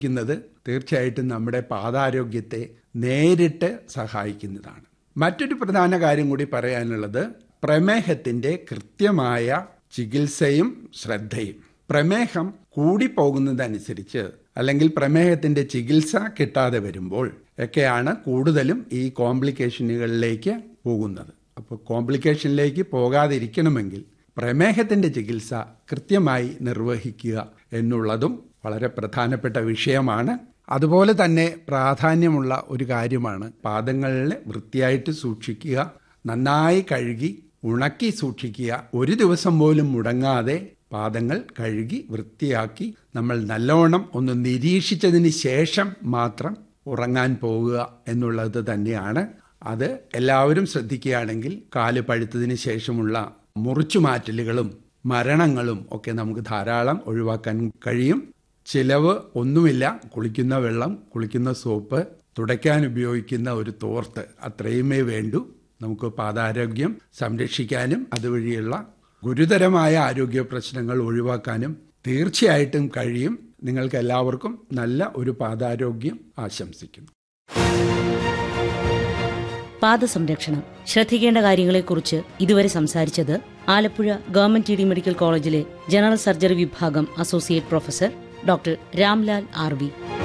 ക്കുന്നത് തീർച്ചയായിട്ടും നമ്മുടെ പാദാരോഗ്യത്തെ നേരിട്ട് സഹായിക്കുന്നതാണ് മറ്റൊരു പ്രധാന കാര്യം കൂടി പറയാനുള്ളത് പ്രമേഹത്തിന്റെ കൃത്യമായ ചികിത്സയും ശ്രദ്ധയും പ്രമേഹം കൂടിപ്പോകുന്നതനുസരിച്ച് അല്ലെങ്കിൽ പ്രമേഹത്തിന്റെ ചികിത്സ കിട്ടാതെ വരുമ്പോൾ ഒക്കെയാണ് കൂടുതലും ഈ കോംപ്ലിക്കേഷനുകളിലേക്ക് പോകുന്നത് അപ്പോൾ കോംപ്ലിക്കേഷനിലേക്ക് പോകാതിരിക്കണമെങ്കിൽ പ്രമേഹത്തിന്റെ ചികിത്സ കൃത്യമായി നിർവഹിക്കുക എന്നുള്ളതും വളരെ പ്രധാനപ്പെട്ട വിഷയമാണ് അതുപോലെ തന്നെ പ്രാധാന്യമുള്ള ഒരു കാര്യമാണ് പാദങ്ങളെ വൃത്തിയായിട്ട് സൂക്ഷിക്കുക നന്നായി കഴുകി ഉണക്കി സൂക്ഷിക്കുക ഒരു ദിവസം പോലും മുടങ്ങാതെ പാദങ്ങൾ കഴുകി വൃത്തിയാക്കി നമ്മൾ നല്ലോണം ഒന്ന് നിരീക്ഷിച്ചതിന് ശേഷം മാത്രം ഉറങ്ങാൻ പോവുക എന്നുള്ളത് തന്നെയാണ് അത് എല്ലാവരും ശ്രദ്ധിക്കുകയാണെങ്കിൽ കാല് പഴുത്തതിന് ശേഷമുള്ള മുറിച്ചുമാറ്റലുകളും മരണങ്ങളും ഒക്കെ നമുക്ക് ധാരാളം ഒഴിവാക്കാൻ കഴിയും ചിലവ് ഒന്നുമില്ല കുളിക്കുന്ന വെള്ളം കുളിക്കുന്ന സോപ്പ് തുടയ്ക്കാൻ ഉപയോഗിക്കുന്ന ഒരു തോർത്ത് അത്രയുമേ വേണ്ടൂ നമുക്ക് പാദാരോഗ്യം സംരക്ഷിക്കാനും അതുവഴിയുള്ള ഗുരുതരമായ ആരോഗ്യ പ്രശ്നങ്ങൾ ഒഴിവാക്കാനും തീർച്ചയായിട്ടും കഴിയും നിങ്ങൾക്ക് എല്ലാവർക്കും നല്ല ഒരു പാദാരോഗ്യം ആശംസിക്കുന്നു പാദസംരക്ഷണം ശ്രദ്ധിക്കേണ്ട കാര്യങ്ങളെക്കുറിച്ച് ഇതുവരെ സംസാരിച്ചത് Alappuzha government T D medical കോളേജിലെ ജനറൽ സർജറി വിഭാഗം associate professor doctor Ramlal R V